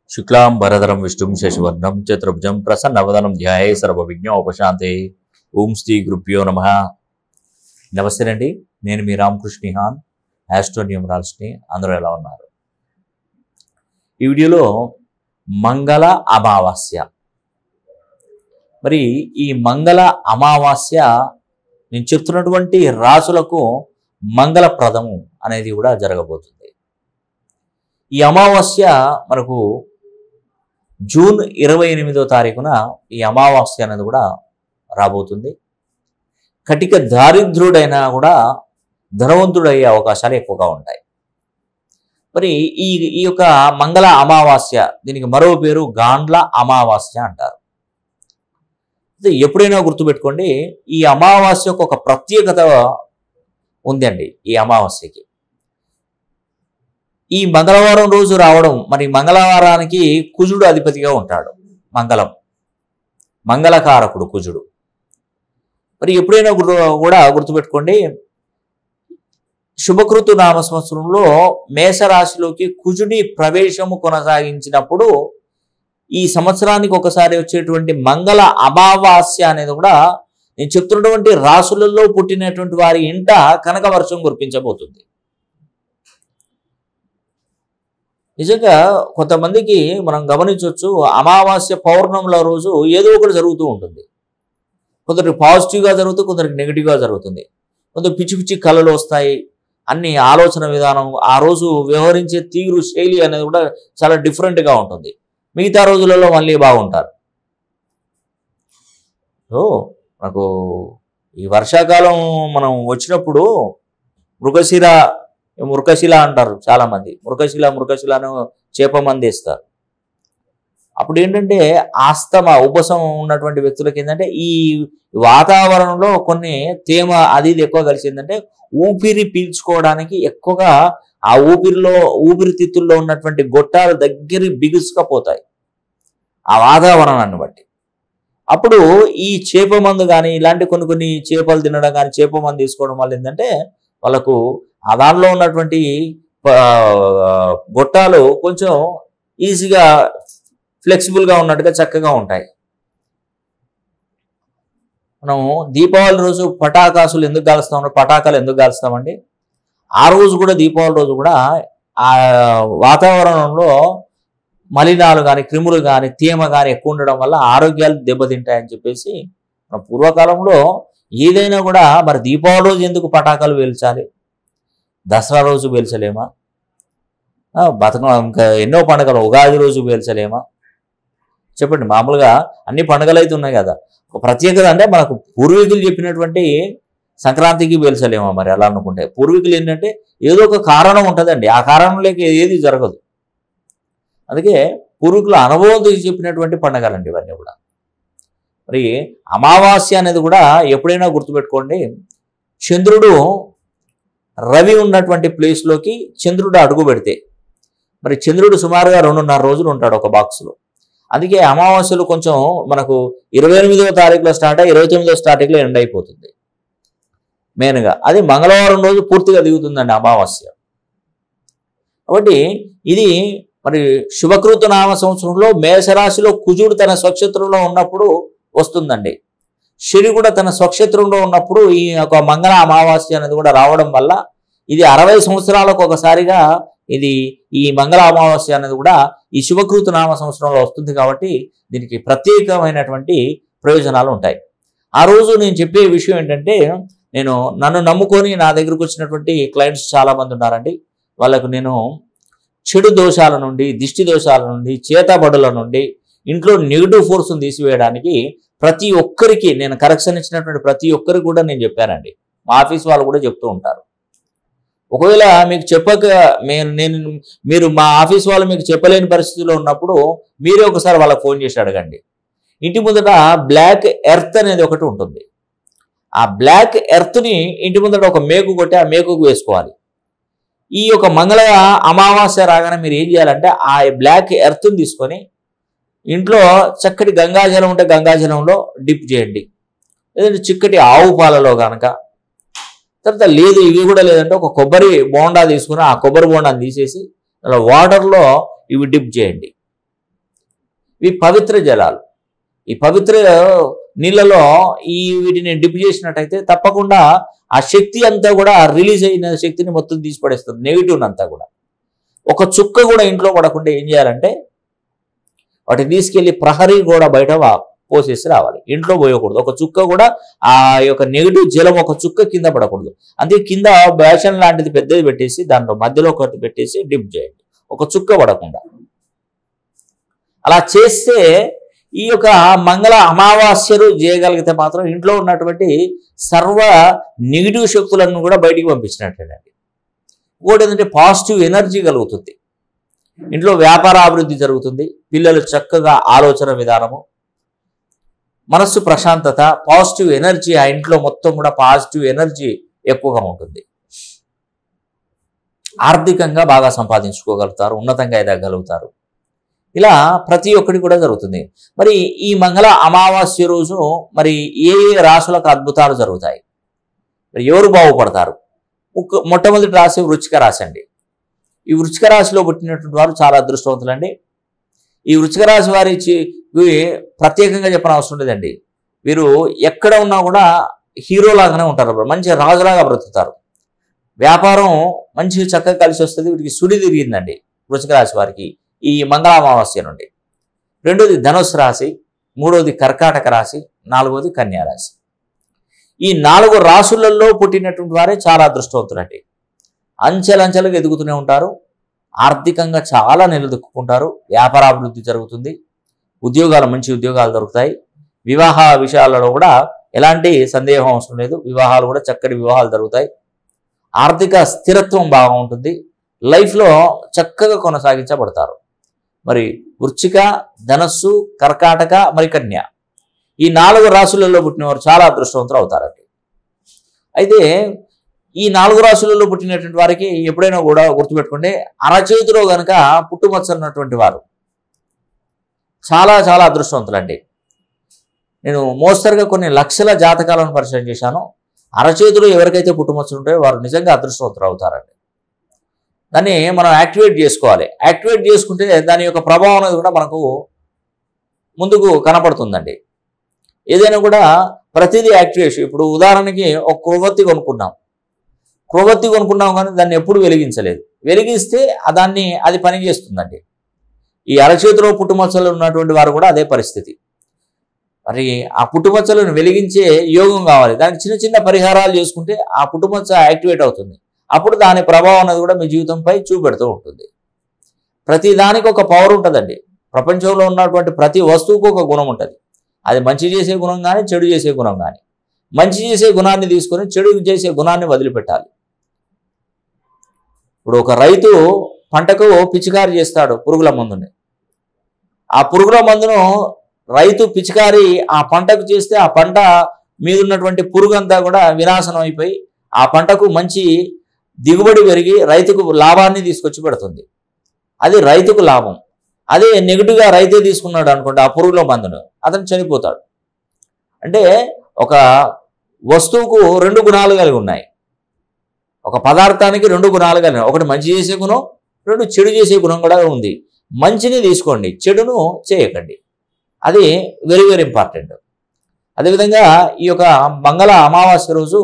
శుక్లాం భరధరం విష్ణుం శశివర్ణం చతుర్భుజం ప్రసన్నవదనం ధ్యాయే సర్వవిజ్ఞ ఉపశాంతే ఓం శ్రీ గురుభ్యో నమ నమస్తేనండి నేను మీ రామకృష్ణిహాన్ యాస్ట్రోన్యూమరాల్స్ని అందరూ ఎలా ఉన్నారు ఈ వీడియోలో మంగళ అమావాస్య మరి ఈ మంగళ అమావాస్య నేను చెప్తున్నటువంటి రాసులకు మంగళప్రదము అనేది కూడా జరగబోతుంది ఈ అమావాస్య మనకు జూన్ ఇరవై ఎనిమిదో తారీఖున ఈ అమావాస్య అనేది కూడా రాబోతుంది కటిక దారిద్రుడైనా కూడా ధనవంతుడయ్యే అవకాశాలు ఎక్కువగా ఉంటాయి మరి ఈ ఈ యొక్క మంగళ అమావాస్య దీనికి మరో పేరు గాండ్ల అమావాస్య అంటారు అయితే ఎప్పుడైనా గుర్తుపెట్టుకోండి ఈ అమావాస్యకు ఒక ప్రత్యేకత ఉందండి ఈ అమావాస్యకి ఈ మంగళవారం రోజు రావడం మరి మంగళవారానికి కుజుడు అధిపతిగా ఉంటాడు మంగళం మంగళకారకుడు కుజుడు మరి ఎప్పుడైనా గుర్తు కూడా గుర్తుపెట్టుకోండి శుభకృతు నామ సంవత్సరంలో మేషరాశిలోకి కుజుడి ప్రవేశము కొనసాగించినప్పుడు ఈ సంవత్సరానికి ఒకసారి వచ్చేటువంటి మంగళ అమావాస్య అనేది కూడా నేను చెప్తున్నటువంటి రాసులలో పుట్టినటువంటి వారి ఇంట కనక వర్షం కురిపించబోతుంది నిజంగా కొంతమందికి మనం గమనించవచ్చు అమావాస్య పౌర్ణముల రోజు ఏదో ఒకటి జరుగుతూ ఉంటుంది కొందరికి పాజిటివ్గా జరుగుతుంది కొందరికి నెగిటివ్గా జరుగుతుంది కొందరు పిచ్చి పిచ్చి కళలు వస్తాయి అన్ని ఆలోచన విధానం ఆ రోజు వ్యవహరించే తీరు శైలి అనేది కూడా చాలా డిఫరెంట్గా ఉంటుంది మిగతా రోజులలో మళ్ళీ బాగుంటారు సో మనకు ఈ వర్షాకాలం మనం వచ్చినప్పుడు మృగశిర మృగశిల అంటారు చాలా మంది మృగశిల మృగశిలను చేప మంది ఇస్తారు అప్పుడు ఏంటంటే ఆస్తమ ఉపశం ఉన్నటువంటి వ్యక్తులకి ఏంటంటే ఈ వాతావరణంలో కొన్ని తేమ అది ఇది ఎక్కువ కలిసిందంటే ఊపిరి పీల్చుకోవడానికి ఎక్కువగా ఆ ఊపిరిలో ఊపిరితిత్తుల్లో ఉన్నటువంటి గొట్టాలు దగ్గర బిగుసుకపోతాయి ఆ వాతావరణాన్ని బట్టి అప్పుడు ఈ చేప మందు కానీ ఇలాంటి కొన్ని కొన్ని చేపలు తినడం కానీ చేప మందు తీసుకోవడం వల్ల ఏంటంటే వాళ్ళకు ఆ దానిలో ఉన్నటువంటి గొట్టాలు కొంచెం ఈజీగా ఫ్లెక్సిబుల్గా ఉన్నట్టుగా చక్కగా ఉంటాయి మనం దీపావళి రోజు పటాకాసులు ఎందుకు కాలుస్తాం పటాకాలు ఎందుకు కాలుస్తామండి ఆ రోజు కూడా దీపావళి రోజు కూడా ఆ వాతావరణంలో మలినాలు కానీ క్రిములు కానీ తేమ కానీ ఎక్కువ ఉండడం వల్ల ఆరోగ్యాలు దెబ్బతింటాయని చెప్పేసి మన పూర్వకాలంలో ఏదైనా కూడా మరి దీపావళి రోజు ఎందుకు పటాకాలు పేల్చాలి దసరా రోజు పేల్చలేమా బతుక ఇంకా ఎన్నో పండుగలు ఉగాది రోజు పేల్చలేమా చెప్పండి మామూలుగా అన్ని పండుగలు అయితే ఉన్నాయి కదా ఒక ప్రత్యేకత అంటే మనకు పూర్వీకులు చెప్పినటువంటి సంక్రాంతికి పేల్చలేమా మరి అలా అనుకుంటే పూర్వీకులు ఏంటంటే ఏదో ఒక కారణం ఉంటుందండి ఆ కారణం లేక ఏది జరగదు అందుకే పూర్వీకుల అనుభవంతో చెప్పినటువంటి పండుగలండి ఇవన్నీ కూడా మరి అమావాస్య అనేది కూడా ఎప్పుడైనా గుర్తుపెట్టుకోండి చంద్రుడు రవి ఉన్నటువంటి ప్లేస్లోకి చంద్రుడు అడుగు పెడితే మరి చంద్రుడు సుమారుగా రెండున్నర రోజులు ఉంటాడు ఒక బాక్స్లో అందుకే అమావాస్యలు కొంచెం మనకు ఇరవై ఎనిమిదవ తారీఖులో స్టార్ట్ అయ్యి ఇరవై తొమ్మిదవ తారీఖులో ఎండ్ అయిపోతుంది మెయిన్గా అది మంగళవారం రోజు పూర్తిగా దిగుతుందండి అమావాస్య కాబట్టి ఇది మరి శుభకృత నామ సంవత్సరంలో మేషరాశిలో కుజుడు తన స్వక్షేత్రంలో ఉన్నప్పుడు వస్తుందండి శని కూడా తన స్వక్షేత్రంలో ఉన్నప్పుడు ఈ యొక్క మంగళ అమావాస్య అనేది కూడా రావడం వల్ల ఇది అరవై సంవత్సరాలకు ఒకసారిగా ఇది ఈ మంగళ అమావాస్య అనేది కూడా ఈ శుభకృత నామ సంవత్సరంలో వస్తుంది కాబట్టి దీనికి ప్రత్యేకమైనటువంటి ప్రయోజనాలు ఉంటాయి ఆ రోజు నేను చెప్పే విషయం ఏంటంటే నేను నన్ను నమ్ముకొని నా దగ్గరకు వచ్చినటువంటి క్లయింట్స్ చాలామంది ఉన్నారండి వాళ్ళకు నేను చెడు దోషాల నుండి దిష్టి దోషాల నుండి చేతబడుల నుండి ఇంట్లో నెగిటివ్ ఫోర్స్ని తీసివేయడానికి ప్రతి ఒక్కరికి నేను కరెక్షన్ ఇచ్చినటువంటి ప్రతి ఒక్కరికి కూడా నేను చెప్పానండి మా ఆఫీస్ వాళ్ళు కూడా చెప్తూ ఉంటారు ఒకవేళ మీకు చెప్పక నేను నేను మీరు మా ఆఫీస్ వాళ్ళు మీకు చెప్పలేని పరిస్థితిలో ఉన్నప్పుడు మీరే ఒకసారి వాళ్ళకి ఫోన్ చేసి అడగండి ఇంటి ముందట బ్లాక్ ఎర్త్ అనేది ఒకటి ఉంటుంది ఆ బ్లాక్ ఎర్త్ని ఇంటి ముందట ఒక మేకు కొట్టి ఆ మేకుకు వేసుకోవాలి ఈ యొక్క మంగళ అమావాస్య రాగానే మీరు ఏం చేయాలంటే ఆ బ్లాక్ ఎర్త్ని తీసుకొని ఇంట్లో చక్కటి గంగాజలం ఉంటే గంగాజలంలో డిప్ చేయండి లేదంటే చిక్కటి ఆవు పాలలో కనుక తర్వాత లేదు ఇవి కూడా లేదంటే ఒక కొబ్బరి బోండా తీసుకుని ఆ కొబ్బరి బోండాని తీసేసి అలా వాటర్లో ఇవి డిప్ చేయండి ఇవి పవిత్ర జలాలు ఈ పవిత్ర నీళ్ళలో ఈ వీటిని డిప్ చేసినట్టయితే తప్పకుండా ఆ శక్తి అంతా కూడా రిలీజ్ అయిన శక్తిని మొత్తం తీసి పడేస్తుంది నెగిటివ్ అంతా కూడా ఒక చుక్క కూడా ఇంట్లో పడకుండా ఏం చేయాలంటే వాటిని తీసుకెళ్లి ప్రహరీ కూడా బయట వా- పోసేసి రావాలి ఇంట్లో పోయకూడదు ఒక చుక్క కూడా ఆ యొక్క నెగిటివ్ జలం ఒక చుక్క కింద పడకూడదు అందుకే కింద బ్యాషన్ లాంటిది పెద్దది పెట్టేసి దాంట్లో మధ్యలో ఒకటి పెట్టేసి డిప్ చేయండి ఒక చుక్క పడకుండా అలా చేస్తే ఈ యొక్క మంగళ అమావాస్యలు చేయగలిగితే మాత్రం ఇంట్లో ఉన్నటువంటి సర్వ నెగిటివ్ శక్తులను కూడా బయటికి పంపించినట్టేనండి ఇంకోటి ఏంటంటే పాజిటివ్ ఎనర్జీ కలుగుతుంది ఇంట్లో వ్యాపార అభివృద్ధి జరుగుతుంది పిల్లలు చక్కగా ఆలోచన విధానము మనస్సు ప్రశాంతత పాజిటివ్ ఎనర్జీ ఆ ఇంట్లో మొత్తం కూడా పాజిటివ్ ఎనర్జీ ఎక్కువగా ఉంటుంది ఆర్థికంగా బాగా సంపాదించుకోగలుగుతారు ఉన్నతంగా ఎదగలుగుతారు ఇలా ప్రతి ఒక్కటి కూడా జరుగుతుంది మరి ఈ మంగళ అమావాస్య రోజు మరి ఏ ఏ రాశులకు అద్భుతాలు జరుగుతాయి మరి ఎవరు బాగుపడతారు ఒక- మొట్టమొదటి రాశి వృచ్చిక రాశి అండి ఈ వృచ్చిక రాశిలో పుట్టినటువంటి వారు చాలా అదృష్టవంతులండి ఈ వృచ్చిక రాశి వారి చి- ఇవి ప్రత్యేకంగా చెప్పిన అవసరం లేదండి వీరు ఎక్కడ ఉన్నా కూడా హీరో లాగానే ఉంటారు మంచి రాజులాగా బ్రతుకుతారు వ్యాపారం మంచి చక్కగా కలిసి వస్తుంది వీటికి సుడి తిరిగిందండి వృచ్చిక రాశి వారికి ఈ మంగళ అమావాస్య నుండి రెండోది ధనుసు రాశి మూడోది కర్కాటక రాశి నాలుగోది కన్యా రాశి ఈ నాలుగు రాశులలో పుట్టినటువంటి వారే చాలా అదృష్టవంతులండి అంచెలంచెలుగా ఎదుగుతూనే ఉంటారు ఆర్థికంగా చాలా నిలదొక్కుంటారు వ్యాపారాభివృద్ధి జరుగుతుంది ఉద్యోగాలు మంచి ఉద్యోగాలు దొరుకుతాయి వివాహ విషయాలలో కూడా ఎలాంటి సందేహం అవసరం లేదు వివాహాలు కూడా చక్కటి వివాహాలు జరుగుతాయి ఆర్థిక స్థిరత్వం బాగా ఉంటుంది లైఫ్లో చక్కగా కొనసాగించబడతారు మరి వృచ్చిక ధనస్సు కర్కాటక మరి కన్య ఈ నాలుగు రాశులలో పుట్టినవారు చాలా అదృష్టవంతులు అవుతారండి అయితే ఈ నాలుగు రాశులలో పుట్టినటువంటి వారికి ఎప్పుడైనా కూడా గుర్తుపెట్టుకుంటే అరచేతిలో గనక పుట్టుమచ్చ ఉన్నటువంటి వారు చాలా చాలా అదృష్టవంతులండి నేను మోస్తరుగా కొన్ని లక్షల జాతకాలను పరిశీలన చేశాను అరచేతిలో ఎవరికైతే పుట్టుమచ్చలు ఉంటాయో వారు నిజంగా అదృష్టవంతులు అవుతారండి దాన్ని మనం యాక్టివేట్ చేసుకోవాలి యాక్టివేట్ చేసుకుంటే దాని యొక్క ప్రభావం అనేది కూడా మనకు ముందుకు కనపడుతుందండి ఏదైనా కూడా ప్రతిదీ యాక్టివేషన్ ఇప్పుడు ఉదాహరణకి ఒక క్రొవ్వొత్తి కొనుక్కున్నాం క్రొవ్వొత్తి కొనుక్కున్నాం కానీ దాన్ని ఎప్పుడు వెలిగించలేదు వెలిగిస్తే ఆ దాన్ని అది పని చేస్తుందండి ఈ అరచేతిలో పుట్టుమచ్చలు ఉన్నటువంటి వారు కూడా అదే పరిస్థితి మరి ఆ పుట్టుమచ్చలను వెలిగించే యోగం కావాలి దానికి చిన్న చిన్న పరిహారాలు చేసుకుంటే ఆ పుట్టుమచ్చ యాక్టివేట్ అవుతుంది అప్పుడు దాని ప్రభావం అనేది కూడా మీ జీవితంపై చూపెడుతూ ఉంటుంది ప్రతి దానికి ఒక పవర్ ఉంటుందండి ప్రపంచంలో ఉన్నటువంటి ప్రతి వస్తువుకు ఒక గుణం ఉంటుంది అది మంచి చేసే గుణం కానీ చెడు చేసే గుణం కానీ మంచి చేసే గుణాన్ని తీసుకొని చెడు చేసే గుణాన్ని వదిలిపెట్టాలి ఇప్పుడు ఒక రైతు పంటకు పిచికారి చేస్తాడు పురుగుల మందుని ఆ పురుగుల మందును రైతు పిచికారి ఆ పంటకు చేస్తే ఆ పంట మీద ఉన్నటువంటి పురుగు అంతా కూడా వినాశనం అయిపోయి ఆ పంటకు మంచి దిగుబడి పెరిగి రైతుకు లాభాన్ని తీసుకొచ్చి పెడుతుంది అది రైతుకు లాభం అదే నెగిటివ్గా రైతే తీసుకున్నాడు అనుకోండి ఆ పురుగుల మందును అతను చనిపోతాడు అంటే ఒక వస్తువుకు రెండు గుణాలు కలిగి ఉన్నాయి ఒక పదార్థానికి రెండు గుణాలు కలిగి ఉన్నాయి. ఒకటి మంచి చేసే గుణం రెండు చెడు చేసే గుణం కూడా ఉంది మంచిని తీసుకోండి చెడును చేయకండి అది వెరీ వెరీ ఇంపార్టెంట్ అదేవిధంగా ఈ యొక్క మంగళ అమావాస్య రోజు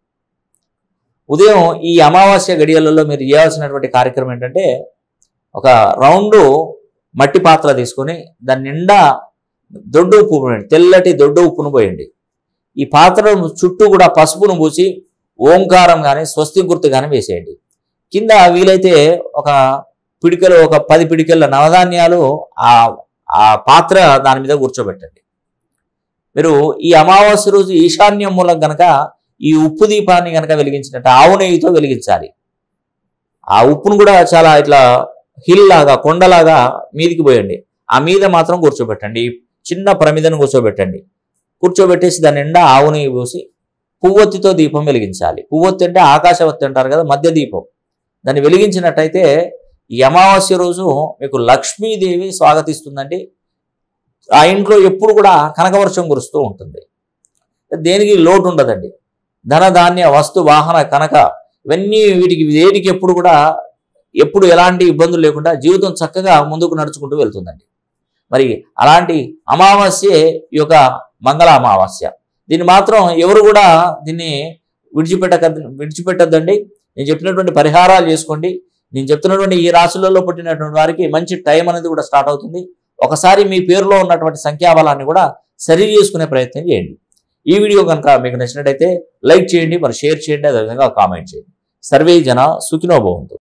ఉదయం ఈ అమావాస్య గడియలలో మీరు చేయాల్సినటువంటి కార్యక్రమం ఏంటంటే ఒక రౌండ్ మట్టి పాత్ర తీసుకొని దాని నిండా దొడ్డు ఉప్పు పోయండి తెల్లటి దొడ్డు ఉప్పును పోయండి ఈ పాత్ర చుట్టూ కూడా పసుపును పూసి ఓంకారం కానీ స్వస్తి గుర్తు కానీ వేసేయండి కింద వీలైతే ఒక పిడికలు ఒక పది పిడికల నవధాన్యాలు ఆ ఆ పాత్ర దాని మీద కూర్చోబెట్టండి మీరు ఈ అమావాస్య రోజు ఈశాన్యం మూలం గనక ఈ ఉప్పు దీపాన్ని గనక వెలిగించినట్టు ఆవు నెయ్యితో వెలిగించాలి ఆ ఉప్పును కూడా చాలా ఇట్లా హిల్ లాగా కొండలాగా మీదికి పోయండి ఆ మీద మాత్రం కూర్చోబెట్టండి ఈ చిన్న ప్రమిదను కూర్చోబెట్టండి కూర్చోబెట్టేసి దాని నిండా ఆవు నెయ్యి పోసి పువ్వొత్తితో దీపం వెలిగించాలి పువ్వొత్తి అంటే ఆకాశవత్తి అంటారు కదా మధ్య దీపం దాన్ని వెలిగించినట్టయితే ఈ అమావాస్య రోజు మీకు లక్ష్మీదేవి స్వాగతిస్తుందండి ఆ ఇంట్లో ఎప్పుడు కూడా కనకవర్షం కురుస్తూ ఉంటుంది దేనికి లోటు ఉండదండి ధన ధాన్య వస్తు వాహన కనక ఇవన్నీ వీటికి వేటికి ఎప్పుడు కూడా ఎప్పుడు ఎలాంటి ఇబ్బందులు లేకుండా జీవితం చక్కగా ముందుకు నడుచుకుంటూ వెళ్తుందండి మరి అలాంటి అమావాస్యే ఈ యొక్క మంగళ అమావాస్య దీన్ని మాత్రం ఎవరు కూడా దీన్ని విడిచిపెట్టక విడిచిపెట్టద్దండి నేను చెప్పినటువంటి పరిహారాలు చేసుకోండి నేను చెప్తున్నటువంటి ఈ రాశులలో పుట్టినటువంటి వారికి మంచి టైం అనేది కూడా స్టార్ట్ అవుతుంది ఒకసారి మీ పేరులో ఉన్నటువంటి సంఖ్యాబలాన్ని కూడా సరి చేసుకునే ప్రయత్నం చేయండి ఈ వీడియో కనుక మీకు నచ్చినట్టయితే లైక్ చేయండి మరి షేర్ చేయండి అదేవిధంగా కామెంట్ చేయండి సర్వే జన సుఖినో భవంతు